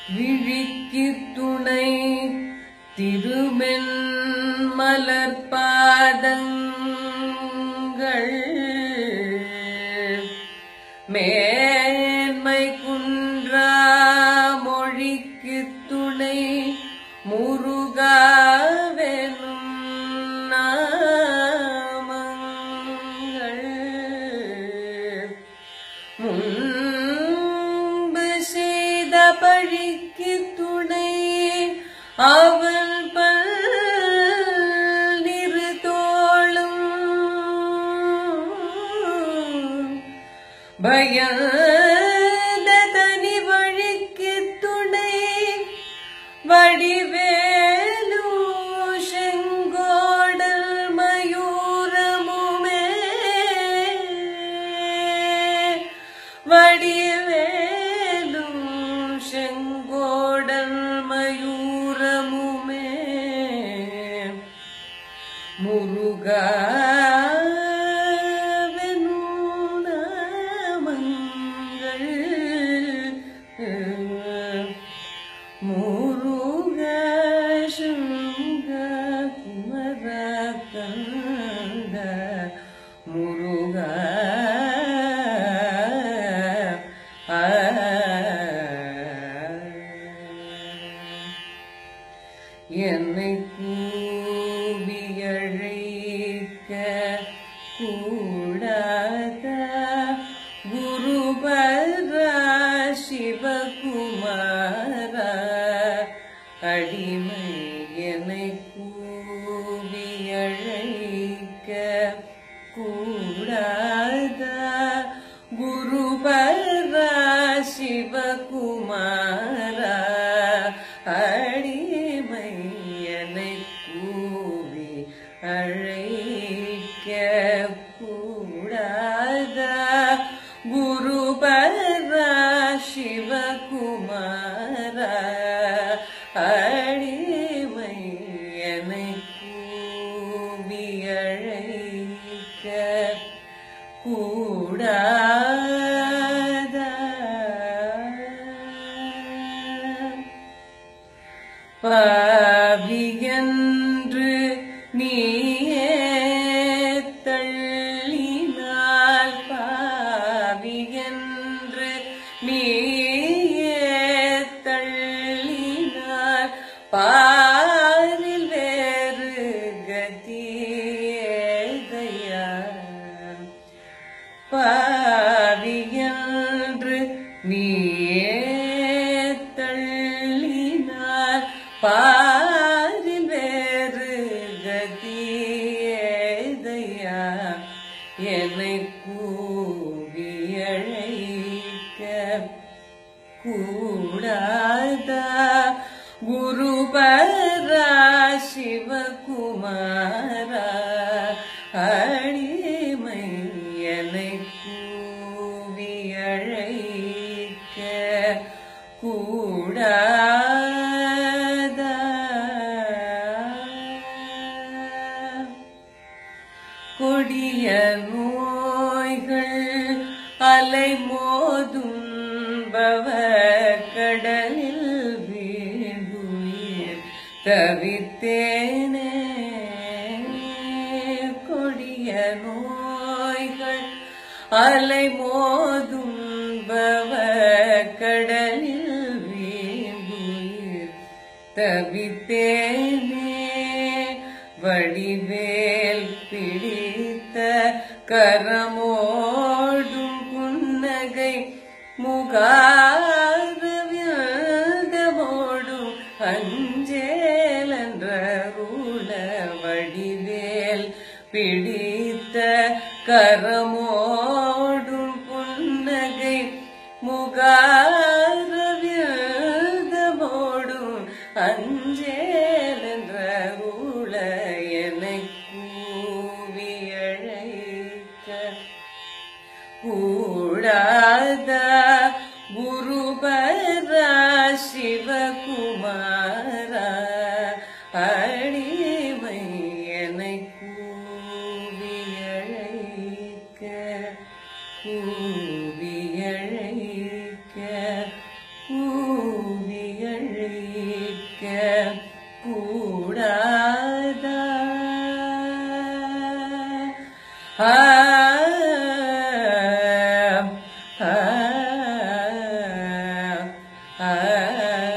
விழிக்கு துணை திருமென் மலர்பாதங்கள் மேன்மை குன்றா மொழிக்கு துணை முருகாவெனும் நாமங்கள் முன்பு செய்த பழிக்கு துணை அவன் பல்லிரு தோளும் பயந்த தனி வழிக்கு துணை வடிவேலு செங்கோடல் மயூரமுமே வடிவேலும் செங்கோடல் மயூரமுமே முருகாவெனும் நாமங்கள் முருக சுங்க குமர கந்த முருக என்னை கூவியழைக்க கூடாத குருபர சிவகுமார அடிமை என்னை கூவியழைக்க கூடாத குருபர சிவகுமார அடிமை என்னை கூவி அழைக்க கூடாத குருபர சிவகுமார அடிமை என்னை கூவி அழைக்க கூடாத பாவியன்று நீயே தள்ளினாள் பாவியன்று நீயே தள்ளினாள் பாரில் வேறு கதியேதையா பாவியன்று நீயே தள்ளினார் பாரில் வேறு கதியேதையா என்னை கூவியழைக்க கூடாத குருபரா சிவகுமாரா அடிமை என்னை கூவி அழைக்க கூடாத கொடிய நோய்கள் அலை மோதும் கடலில் வீழ்ந்துயிர் தவித்தேனே கொடிய நோய்கள் அலை மோதும் கடலில் வீழ்ந்துயிர் தவித்தேனே வடிவேல் பிடித்த கரமோடும் புன்னகை முகாரவியதமோடும் அஞ்சேலன்ற ரூல வடிவேல் பிடித்த கரமோடும் புன்னகை முகாரவியதமோடும் அஞ்சேல் என்ற ஊழ என்னை கூவி அழைக்க கூடாத குருபரா சிவகுமார அடிமை என்னை கூவி அழைக்க கூவி அழைக்க கூவி கூடாதா ஆ, ஆ, ஆ, ஆ.